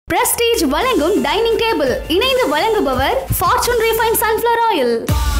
prestige வழங்கும் dining table இணைந்து வழங்குபவர் ஃபார்ச்சூன் ரீஃபைன் சன்ஃப்ளவர் ஆயில்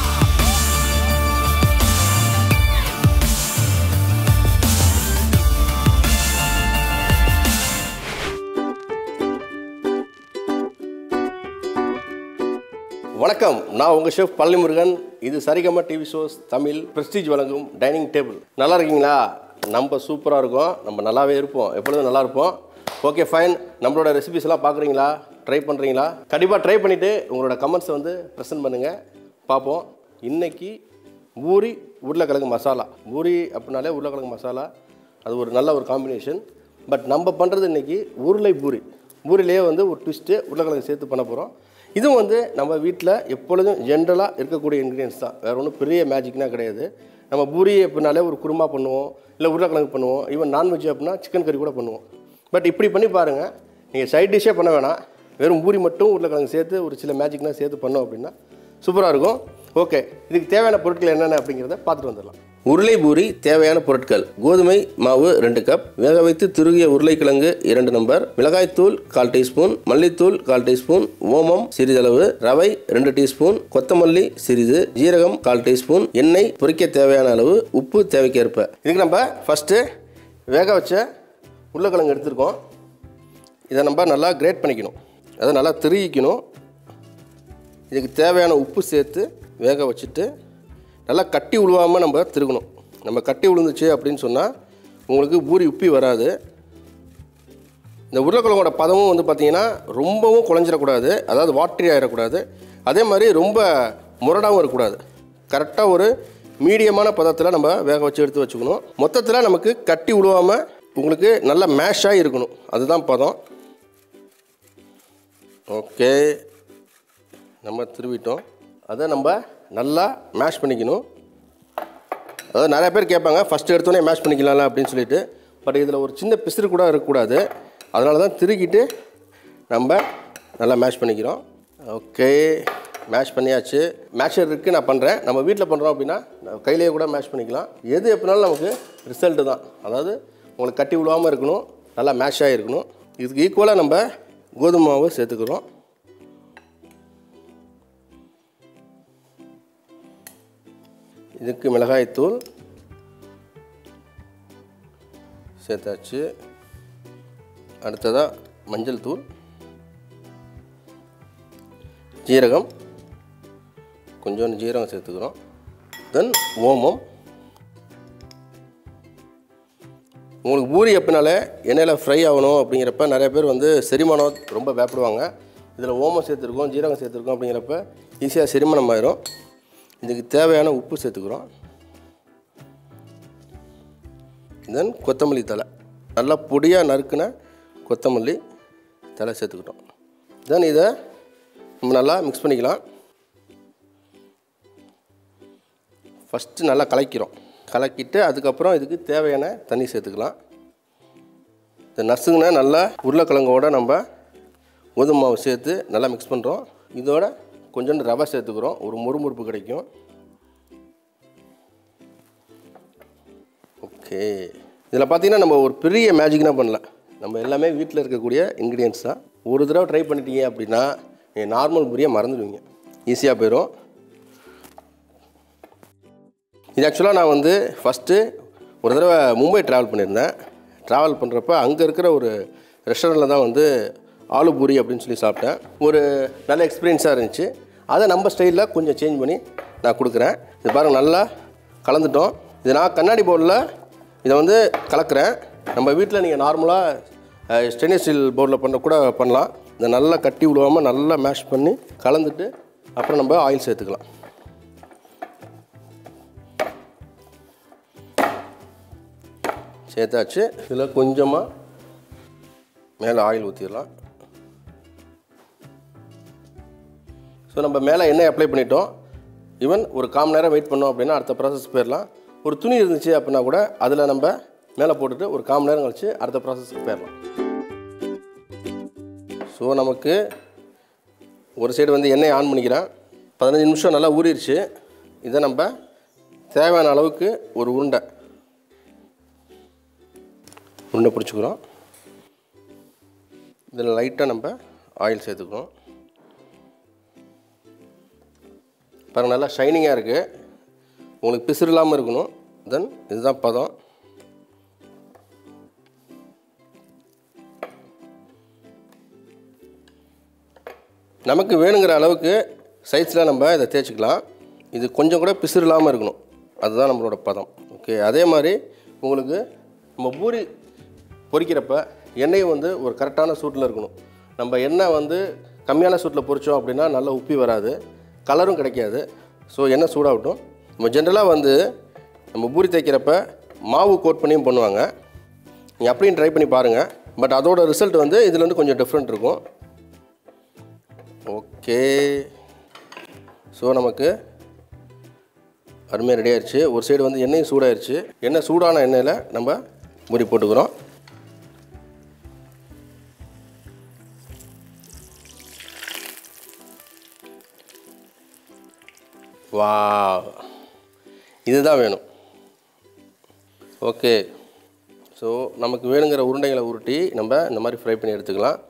வணக்கம் நான் உங்கள் ஷெஃப் பழனிமுருகன் இது Saregama TV shows Tamil Prestige வழங்கும் டைனிங் டேபிள் நல்லா இருக்கீங்களா நம்ம சூப்பராக இருக்கோம் நம்ம நல்லாவே இருப்போம் எப்பொழுதும் நல்லா இருப்போம் ஓகே ஃபைன் நம்மளோட ரெசிபிஸ் எல்லாம் பார்க்குறீங்களா ட்ரை பண்ணுறீங்களா கண்டிப்பாக ட்ரை பண்ணிவிட்டு உங்களோட கமெண்ட்ஸை வந்து ப்ரெசென்ட் பண்ணுங்கள் பார்ப்போம் இன்னைக்கு பூரி உருளைக்கிழங்கு மசாலா பூரி அப்படின்னாலே உருளைக்கிழங்கு மசாலா அது ஒரு நல்ல ஒரு காம்பினேஷன் பட் நம்ம பண்ணுறது இன்னைக்கு உருளை பூரி பூரிலேயே வந்து ஒரு ட்விஸ்ட்டு உருளைக்கிழங்கு சேர்த்து பண்ண போகிறோம் இதுவும் வந்து நம்ம வீட்டில் எப்பொழுதும் ஜென்ரலாக இருக்கக்கூடிய இன்க்ரீடியன்ஸ் தான் வேறு ஒன்றும் பெரிய மேஜிக்னா கிடையாது நம்ம பூரி அப்படின்னாலே ஒரு குருமா பண்ணுவோம் இல்லை உருளைக்கிழங்கு பண்ணுவோம் ஈவன் நான்வெஜ் அப்படின்னா சிக்கன் கறி கூட பண்ணுவோம் பட் இப்படி பண்ணி பாருங்கள் நீங்கள் சைட் டிஷ்ஷே பண்ண வேணாம் வெறும் பூரி மட்டும் உருளைக்கிழங்கு சேர்த்து ஒரு சில மேஜிக்லாம் சேர்த்து பண்ணோம் அப்படின்னா சூப்பராக இருக்கும் ஓகே இதுக்கு தேவையான பொருட்கள் என்னென்ன அப்படிங்கிறத பார்த்துட்டு வந்துடலாம் உருளை பூரி தேவையான பொருட்கள் கோதுமை மாவு ரெண்டு கப் வேக வைத்து துருகிய உருளைக்கிழங்கு இரண்டு நம்பர் மிளகாய்த்தூள் கால் டீஸ்பூன் மல்லித்தூள் கால் டீஸ்பூன் ஓமம் சிறிதளவு ரவை ரெண்டு டீஸ்பூன் கொத்தமல்லி சிறிது ஜீரகம் கால் டீஸ்பூன் எண்ணெய் பொரிக்க தேவையான அளவு உப்பு தேவைக்கேற்ப இதுக்கு நம்ம ஃபஸ்ட்டு வேக வச்ச உருளைக்கிழங்கு எடுத்திருக்கோம் இதை நம்ம நல்லா கிரேட் பண்ணிக்கணும் அதை நல்லா திருகிக்கணும் இதுக்கு தேவையான உப்பு சேர்த்து வேக வச்சுட்டு நல்லா கட்டி உழுவாமல் நம்ம திருகணும் நம்ம கட்டி விழுந்துச்சு அப்படின்னு சொன்னால் உங்களுக்கு பூரி உப்பி வராது இந்த உருளைக்கிழங்கோட பதமும் வந்து பார்த்திங்கன்னா ரொம்பவும் குழஞ்சிடக்கூடாது அதாவது வாட்டரி ஆகிடக்கூடாது அதே மாதிரி ரொம்ப முரடாகவும் இருக்கக்கூடாது கரெக்டாக ஒரு மீடியமான பதத்தில் நம்ம வேக வச்சு எடுத்து வச்சுக்கணும் மொத்தத்தில் நமக்கு கட்டி விழுவாமல் உங்களுக்கு நல்ல மேஷாக இருக்கணும் அதுதான் பதம் ஓகே நம்ம திருவிட்டோம் அதை நம்ம நல்லா மேஷ் பண்ணிக்கணும் அதாவது நிறைய பேர் கேட்பாங்க ஃபஸ்ட்டு எடுத்தோடனே மேஷ் பண்ணிக்கலாம்ல அப்படின்னு சொல்லிட்டு பட் இதில் ஒரு சின்ன பிசுறு கூட இருக்கக்கூடாது அதனால தான் திருக்கிட்டு நம்ம நல்லா மேஷ் பண்ணிக்கிறோம் ஓகே மேஷ் பண்ணியாச்சு மேஷர் இருக்குது நான் பண்ணுறேன் நம்ம வீட்டில் பண்ணுறோம் அப்படின்னா நம்ம கையிலேயே கூட மேஷ் பண்ணிக்கலாம் எது எப்படினாலும் நமக்கு ரிசல்ட்டு தான் அதாவது உங்களுக்கு கட்டி விழுவாமல் இருக்கணும் நல்லா மேஷ் ஆகிருக்கணும் இதுக்கு ஈக்குவலாக நம்ம கோதுமை மாவு சேர்த்துக்கிறோம் இதுக்கு மிளகாய்த்தூள் சேர்த்தாச்சு அடுத்ததாக மஞ்சள் தூள் ஜீரகம் கொஞ்சோண்டு ஜீரகம் சேர்த்துக்கிறோம் தென் ஓமம் உங்களுக்கு பூரி எப்படினாலே எண்ணெயில் ஃப்ரை ஆகணும் அப்படிங்கிறப்ப நிறைய பேர் வந்து செரிமானம் ரொம்ப பயப்படுவாங்க இதில் ஓமம் சேர்த்துருக்கோம் ஜீரகம் சேர்த்துருக்கோம் அப்படிங்கிறப்ப ஈஸியாக செரிமானம் ஆயிரும் இதுக்கு தேவையான உப்பு சேர்த்துக்கிறோம் தென் கொத்தமல்லி தலை நல்லா பொடியாக நறுக்குன கொத்தமல்லி தலை சேர்த்துக்கிட்டோம் தென் இதை நம்ம நல்லா மிக்ஸ் பண்ணிக்கலாம் ஃபஸ்ட்டு நல்லா கலக்கிறோம் கலக்கிட்டு அதுக்கப்புறம் இதுக்கு தேவையான தண்ணி சேர்த்துக்கலாம் இந்த நசுங்கின நல்லா உருளைக்கிழங்கோட நம்ம கோதுமை மாவு சேர்த்து நல்லா மிக்ஸ் பண்ணுறோம் இதோட கொஞ்சோண்டு ரவை சேர்த்துக்கிறோம் ஒரு முறுமுறுப்பு கிடைக்கும் ஓகே இதில் பார்த்தீங்கன்னா நம்ம ஒரு பெரிய மேஜிக்னா பண்ணல நம்ம எல்லாமே வீட்டில் இருக்கக்கூடிய இன்க்ரீடியன்ஸ் தான் ஒரு தடவை ட்ரை பண்ணிட்டீங்க அப்படின்னா நீங்கள் நார்மல் பூரியை மறந்துடுவீங்க ஈஸியாக போயிடும் இது ஆக்சுவலாக நான் வந்து ஃபஸ்ட்டு ஒரு தடவை மும்பை ட்ராவல் பண்ணியிருந்தேன் ட்ராவல் பண்ணுறப்ப அங்கே இருக்கிற ஒரு ரெஸ்டாரண்ட்டில் தான் வந்து ஆலு பூரி அப்படின்னு சொல்லி சாப்பிட்டேன் ஒரு நல்ல எக்ஸ்பீரியன்ஸாக இருந்துச்சு அதை நம்ம ஸ்டைலில் கொஞ்சம் சேஞ்ச் பண்ணி நான் கொடுக்குறேன் இது பாருங்கள் நல்லா கலந்துட்டோம் இது நான் கண்ணாடி பவுலில் இதை வந்து கலக்கிறேன் நம்ம வீட்டில் நீங்கள் நார்மலாக ஸ்டெயின்லெஸ் ஸ்டீல் பவுலில் பண்ண கூட பண்ணலாம் இதை நல்லா கட்டி விழுவாமல் நல்லா மேஷ் பண்ணி கலந்துட்டு அப்புறம் நம்ம ஆயில் சேர்த்துக்கலாம் சேர்த்தாச்சு இதில் கொஞ்சமாக மேலே ஆயில் ஊற்றிடலாம் ஸோ நம்ம மேலே எண்ணெய் அப்ளை பண்ணிட்டோம் ஈவன் ஒரு காமன் நேரம் வெயிட் பண்ணோம் அப்படின்னா அடுத்த ப்ராசஸ் போயிடலாம் ஒரு துணி இருந்துச்சு அப்படின்னா கூட அதில் நம்ம மேலே போட்டுட்டு ஒரு காமன் நேரம் கழிச்சு அடுத்த ப்ராசஸ்க்கு போயிடலாம் ஸோ நமக்கு ஒரு சைடு வந்து எண்ணெய் ஆன் பண்ணிக்கிறேன் பதினஞ்சு நிமிஷம் நல்லா ஊறிடுச்சு இதை நம்ம தேவையான அளவுக்கு ஒரு உருண்டை உருண்டை பிடிச்சிக்கிறோம் இதில் லைட்டாக நம்ம ஆயில் சேர்த்துக்கணும் பாருங்கள் நல்லா ஷைனிங்காக இருக்குது உங்களுக்கு பிசுறு இல்லாமல் இருக்கணும் தென் இதுதான் பதம் நமக்கு வேணுங்கிற அளவுக்கு சைஸில் நம்ம இதை தேய்ச்சிக்கலாம் இது கொஞ்சம் கூட பிசுறு இல்லாமல் இருக்கணும் அதுதான் நம்மளோட பதம் ஓகே அதே மாதிரி உங்களுக்கு நம்ம பூரி பொரிக்கிறப்ப எண்ணெய் வந்து ஒரு கரெக்டான சூட்டில் இருக்கணும் நம்ம எண்ணெய் வந்து கம்மியான சூட்டில் பொரிச்சோம் அப்படின்னா நல்லா உப்பி வராது கலரும் கிடைக்காது ஸோ எண்ணெய் சூடாகட்டும் நம்ம ஜென்ரலாக வந்து நம்ம பூரி தைக்கிறப்ப மாவு கோட் பண்ணியும் பண்ணுவாங்க நீங்கள் அப்படியும் ட்ரை பண்ணி பாருங்கள் பட் அதோட ரிசல்ட் வந்து இதில் வந்து கொஞ்சம் டிஃப்ரெண்ட் இருக்கும் ஓகே ஸோ நமக்கு அருமையாக ரெடி ஆயிடுச்சு ஒரு சைடு வந்து எண்ணெயும் சூடாயிருச்சு எண்ணெய் சூடான எண்ணெயில் நம்ம முறி போட்டுக்கிறோம் வா இதுதான் வேணும் ஓகே ஸோ நமக்கு வேணுங்கிற உருண்டைகளை உருட்டி நம்ம இந்த மாதிரி ஃப்ரை பண்ணி எடுத்துக்கலாம்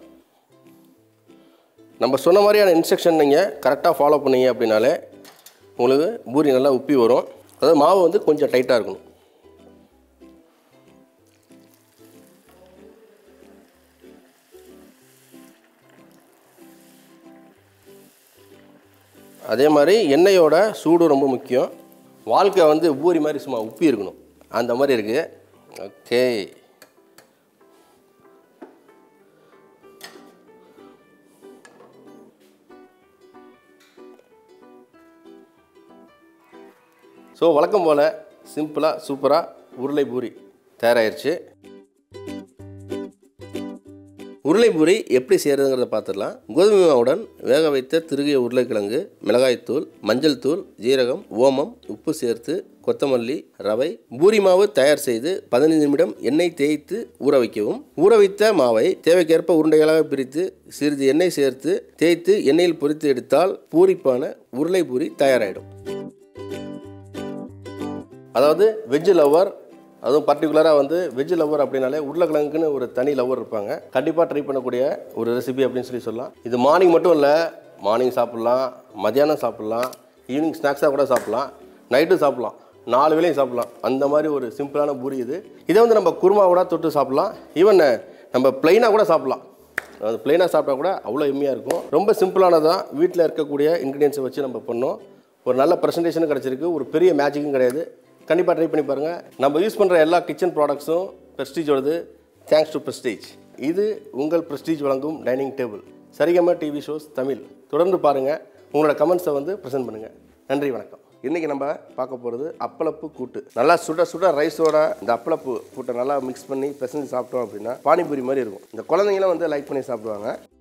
நம்ம சொன்ன மாதிரியான இன்ஸ்ட்ரக்ஷன் நீங்கள் கரெக்டாக ஃபாலோ பண்ணீங்க அப்படின்னாலே உங்களுக்கு பூரி நல்லா உப்பி வரும் அதாவது மாவு வந்து கொஞ்சம் டைட்டாக இருக்கணும் அதே மாதிரி எண்ணெயோட சூடு ரொம்ப முக்கியம் வாழ்க்கை வந்து பூரி மாதிரி சும்மா உப்பி இருக்கணும் அந்த மாதிரி இருக்குது ஓகே ஸோ வழக்கம் போல் சிம்பிளாக சூப்பராக உருளை பூரி தயாராகிருச்சு உருளை பூரி எப்படி செய்கிறதுங்கிறத பார்த்துடலாம் கோதுமை மாவுடன் வேக வைத்த திருகிய உருளைக்கிழங்கு மிளகாய்த்தூள் மஞ்சள் தூள் ஜீரகம் ஓமம் உப்பு சேர்த்து கொத்தமல்லி ரவை பூரி மாவு தயார் செய்து பதினைந்து நிமிடம் எண்ணெய் தேய்த்து ஊற வைக்கவும் ஊற வைத்த மாவை தேவைக்கேற்ப உருண்டைகளாக பிரித்து சிறிது எண்ணெய் சேர்த்து தேய்த்து எண்ணெயில் பொரித்து எடுத்தால் பூரிப்பான உருளை பூரி தயாராகிடும் அதாவது வெஜ் லவர் அதுவும் பர்டிகுலராக வந்து வெஜ் லவர் அப்படின்னாலே உருளைக்கிழங்குன்னு ஒரு தனி லவர் இருப்பாங்க கண்டிப்பாக ட்ரை பண்ணக்கூடிய ஒரு ரெசிபி அப்படின்னு சொல்லி சொல்லலாம் இது மார்னிங் மட்டும் இல்லை மார்னிங் சாப்பிட்லாம் மத்தியானம் சாப்பிட்லாம் ஈவினிங் ஸ்நாக்ஸாக கூட சாப்பிட்லாம் நைட்டும் சாப்பிட்லாம் நாலு வேளையும் சாப்பிட்லாம் அந்த மாதிரி ஒரு சிம்பிளான பூரி இது இதை வந்து நம்ம குருமாவோட தொட்டு சாப்பிட்லாம் ஈவன் நம்ம பிளைனாக கூட சாப்பிட்லாம் அது பிளைனாக சாப்பிட்டா கூட அவ்வளோ எம்மியாக இருக்கும் ரொம்ப சிம்பிளானதான் வீட்டில் இருக்கக்கூடிய இன்க்ரீடியன்ஸை வச்சு நம்ம பண்ணோம் ஒரு நல்ல ப்ரெசன்டேஷனும் கிடச்சிருக்கு ஒரு பெரிய மேஜிக்கும் கிடையாது கண்டிப்பாக ட்ரை பண்ணி பாருங்கள் நம்ம யூஸ் பண்ணுற எல்லா கிச்சன் ப்ராடக்ட்ஸும் ப்ரெஸ்டீஜோடது தேங்க்ஸ் டு ப்ரெஸ்டீஜ் இது உங்கள் ப்ரெஸ்டீஜ் வழங்கும் dining table Saregama TV shows Tamil தொடர்ந்து பாருங்கள் உங்களோட கமெண்ட்ஸை வந்து ப்ரெசென்ட் பண்ணுங்கள் நன்றி வணக்கம் இன்றைக்கி நம்ம பார்க்க போகிறது அப்பளப்பு கூட்டு நல்லா சுட சுட ரைஸோட இந்த அப்பளப்பு கூட்டை நல்லா மிக்ஸ் பண்ணி பிசைஞ்சு சாப்பிட்டோம் அப்படின்னா பானிபூரி மாதிரி இருக்கும் இந்த குழந்தைங்களும் வந்து லைக் பண்ணி சாப்பிடுவாங்க